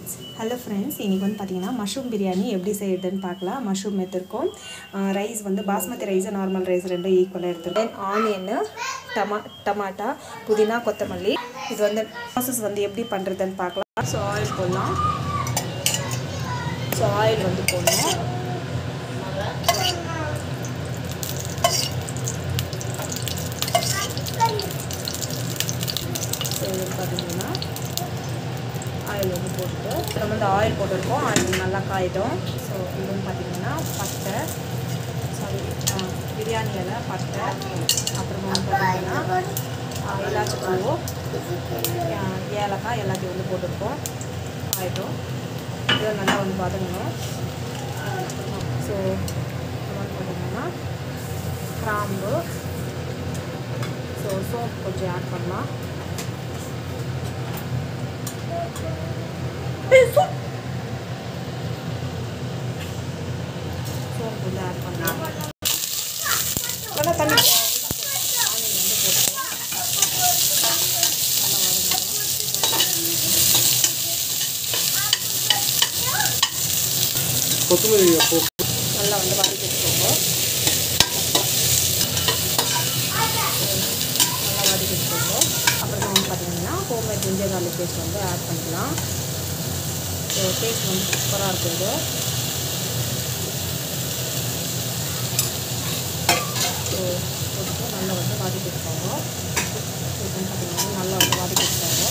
hello friends இன்றைக்கி வந்து பார்த்தீங்கன்னா மஷ்ரூம் பிரியாணி எப்படி செய்யுதுன்னு பார்க்கலாம் மஷ்ரூம் எடுத்திருக்கோம் ரைஸ் வந்து பாஸ்மதி ரைஸ் நார்மல் ரைஸ் ரெண்டும் ஈக்குவலாக எடுத்துருக்கோம் ஆனியனு டமா டமாட்டா புதினா கொத்தமல்லி இது வந்து ப்ராசஸ் வந்து எப்படி பண்ணுறதுன்னு பார்க்கலாம் ஸோ ஆயில் போடலாம் ஸோ ஆயில் வந்து போடணும் ஸோ இது பார்த்தீங்கன்னா ஆயில் வந்து போட்டுட்டு நம்ம வந்து ஆயில் போட்டிருக்கோம் ஆயில் நல்லா காயிடும் ஸோ இது வந்து பார்த்திங்கன்னா பட்டை சாரி பிரியாணி இலை பட்டை அப்புறமா வந்து பார்த்திங்கன்னா இலாச்சி பூ ஏலக்காய் எல்லாத்தையும் வந்து போட்டிருக்கோம் ஆயிட்டும் இதை நல்லா வந்து வதங்கணும் ஸோ வந்து பார்த்திங்கன்னா கிராம்பு ஸோ சோப் கொஞ்சம் ஆட் பண்ணலாம் சோப்பு வந்து ஆட் பண்ணலாம் நல்லா தண்ணி கொத்தமல்லி போ நல்லா வந்து வதக்கி வச்சுக்கோங்க நல்லா வதக்கி வச்சுக்கோங்க அப்புறமா வந்து பார்த்தீங்கன்னா ஹோம்மேட் ஜிஞ்சர் garlic பேஸ்ட் வந்து ஆட் பண்ணிக்கலாம் ஸோ டேஸ்ட் வந்து சூப்பராக இருக்கும் இது ஸோ போட்டு நல்லா வந்து வதக்கி வச்சுக்கோங்க இது வந்து பார்த்தீங்கன்னா நல்லா வந்து வதக்கி வச்சுக்கோங்க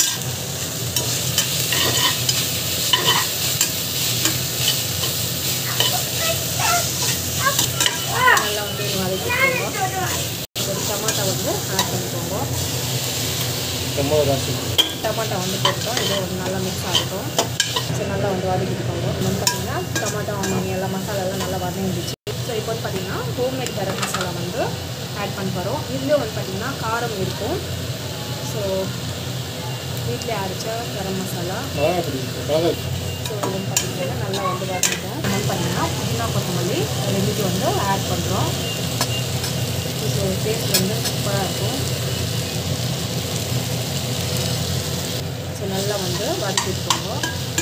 நல்லா வந்து வதக்கி வச்சுக்கோங்க ஒரு டமாட்டா வந்து ஆட் பண்ணிக்கோங்க ரொம்ப ராசி டமாட்டா வந்து போட்டோம் இது ஒரு நல்லா மிக்ஸ் ஆகட்டும் ஸோ நல்லா வந்து வதக்கிட்டுக்கோங்க இது வந்து பார்த்தீங்கன்னா டமாட்டா ஆனியன் எல்லா மசாலாலாம் நல்லா வதங்கிடுச்சு ஸோ இப்போ வந்து பார்த்தீங்கன்னா ஹோம்மேட் கரம் மசாலா வந்து ஆட் பண்ண போகிறோம் இதுலேயும் வந்து பார்த்தீங்கன்னா காரம் இருக்கும் ஸோ வீட்டிலே அரைச்ச கரம் மசாலா நல்லா பிடிக்கும் நல்லா ஸோ இது வந்து பார்த்தீங்கன்னா நல்லா வந்து வதக்கிட்டோம் இது வந்து பார்த்தீங்கன்னா புதினா கொத்தமல்லி ரெண்டுத்தையும் வந்து ஆட் பண்ணுறோம் இது டேஸ்ட் வந்து சூப்பராக இருக்கும் ஸோ நல்லா வந்து வதக்கி வச்சுக்கோங்க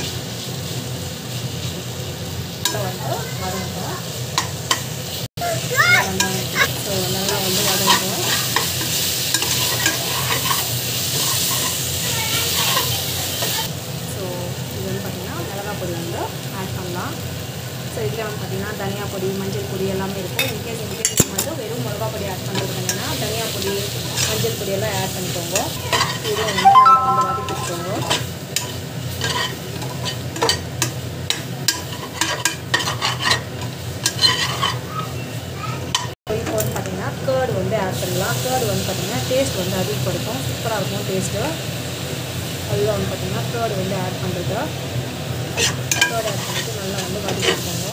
நல்லா வந்து வதங்கட்டும் ஸோ நல்லா வந்து வதங்கட்டும் ஸோ இது வந்து பார்த்திங்கன்னா மிளகாய் பொடி வந்து ஆட் பண்ணலாம் ஸோ இதில் வந்து பார்த்திங்கன்னா தனியா பொடி மஞ்சள் பொடி எல்லாமே இருக்கும் இன்கேஸ் இன்கேஸ் நீங்கள் வந்து வெறும் மிளகா பொடி ஆட் பண்ணிருக்கீங்கன்னா தனியா பொடி மஞ்சள் பொடி எல்லாம் ஆட் பண்ணிக்கோங்க இதை வந்து நல்லா வந்து வதக்கி வச்சுக்கோங்க இப்போ வந்து பார்த்தீங்கன்னா கேர்டு வந்து ஆட் பண்ணலாம் கேர்டு வந்து பார்த்தீங்கன்னா டேஸ்ட் வந்து அதிகப்படுத்தும் சூப்பராக இருக்கும் டேஸ்ட்டு அதுதான் வந்து பார்த்தீங்கன்னா கேர்டு வந்து ஆட் பண்ணுறது கேர்டு ஆட் பண்ணிட்டு நல்லா வந்து வதக்கி வச்சுக்கோங்க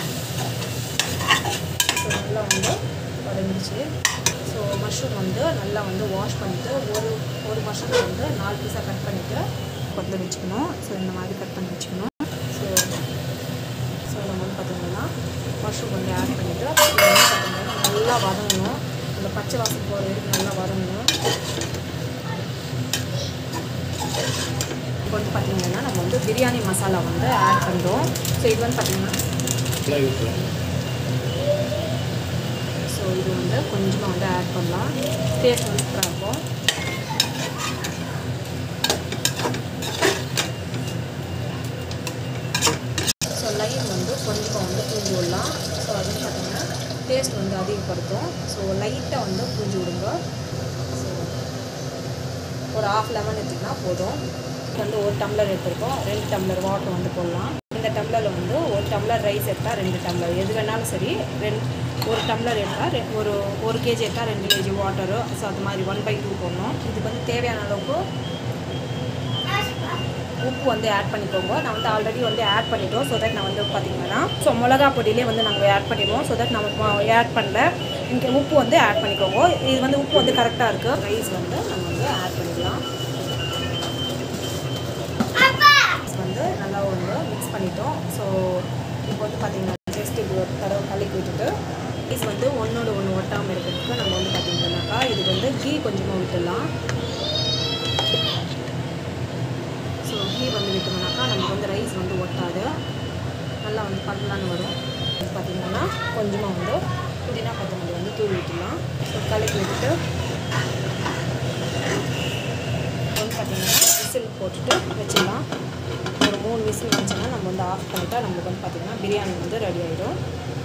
ஸோ நல்லா வந்து வதங்கிடுச்சு ஸோ மஷ்ரூம் வந்து நல்லா வந்து வாஷ் பண்ணிவிட்டு ஒரு ஒரு மஷ்ரூம் வந்து நாலு பீஸாக கட் பண்ணிவிட்டு கொதில் வச்சுக்கணும் ஸோ இந்த மாதிரி கட் பண்ணி வச்சுக்கணும் ஸோ ஸோ நம்ம வந்து பார்த்தீங்கன்னா மஷ்ரூம் வந்து ஆட் பண்ணிவிட்டு பார்த்தீங்கன்னா நல்லா வதங்கணும் அந்த பச்சை வாசம் போகிற வரைக்கும் நல்லா வதங்கணும் இப்போ வந்து பார்த்தீங்கன்னா நம்ம வந்து பிரியாணி மசாலா வந்து ஆட் பண்ணுறோம் ஸோ இது வந்து பார்த்தீங்கன்னா நல்லா இருக்கும் ஸோ இது வந்து கொஞ்சமாக வந்து ஆட் பண்ணலாம் டேஸ்ட் வந்து சூப்பராக இருக்கும் ஸோ லைன் வந்து கொஞ்சம் வந்து பூஞ்சி விடலாம் ஸோ அது பார்த்தீங்கன்னா டேஸ்ட் வந்து அதிகப்படுத்தும் ஸோ லைட்டாக வந்து பூஞ்சி விடுங்க ஸோ ஒரு ஆஃப் லெமன் எடுத்துக்கினா போதும் இது வந்து ஒரு டம்ளர் எடுத்துருக்கோம் ரெண்டு டம்ளர் வாட்டர் வந்து போடலாம் இந்த டம்ளரில் வந்து ஒரு டம்ளர் ரைஸ் எடுத்தால் ரெண்டு டம்ளர் எது வேணாலும் சரி ரெண்டு ஒரு டம்ளர் எடுத்தால் ரெ ஒரு ஒரு கேஜி எடுத்தால் ரெண்டு கேஜி வாட்டரு ஸோ அது மாதிரி ஒன் பை டூ போடணும் இதுக்கு வந்து தேவையான அளவுக்கு உப்பு வந்து ஆட் பண்ணிக்கோங்க நான் வந்து ஆல்ரெடி வந்து ஆட் பண்ணிட்டோம் ஸோ தட் நான் வந்து பார்த்தீங்கன்னா ஸோ மிளகா பொடியிலே வந்து நாங்கள் ஆட் பண்ணிடுவோம் ஸோ தட் நம்ம ஆட் பண்ணல இங்கே உப்பு வந்து ஆட் பண்ணிக்கோங்க இது வந்து உப்பு வந்து கரெக்டாக இருக்குது ரைஸ் வந்து நம்ம வந்து ஆட் பண்ணிக்கலாம் ரைஸ் வந்து நல்லா வந்து மிக்ஸ் பண்ணிட்டோம் ஸோ இப்போ வந்து பார்த்தீங்கன்னா ஜஸ்ட் இது ஒரு தடவை கலக்கி விட்டுட்டு ரைஸ் வந்து ஒன்றோட ஒன்று ஒட்டாமல் இருக்கிறதுக்கு நம்ம வந்து பார்த்தீங்கன்னாக்கா இதுக்கு வந்து கீ கொஞ்சமாக விட்டுடலாம் ஸோ கீ வந்து விட்டோம்னாக்கா நமக்கு ரைஸ் வந்து ஒட்டாது நல்லா வந்து பல்லலான்னு வரும் இது பார்த்திங்கன்னா கொஞ்சமாக வந்து புதினா கொத்தமல்லி வந்து தூவி விட்டுலாம் ஸோ கலக்கி விட்டுட்டு வந்து பார்த்திங்கன்னா விசில் போட்டுட்டு வச்சிடலாம் ஒரு மூணு விசில் வந்துச்சுன்னா நம்ம வந்து ஆஃப் பண்ணிட்டா நம்மளுக்கு வந்து பார்த்திங்கன்னா பிரியாணி வந்து ரெடி ஆகிடும்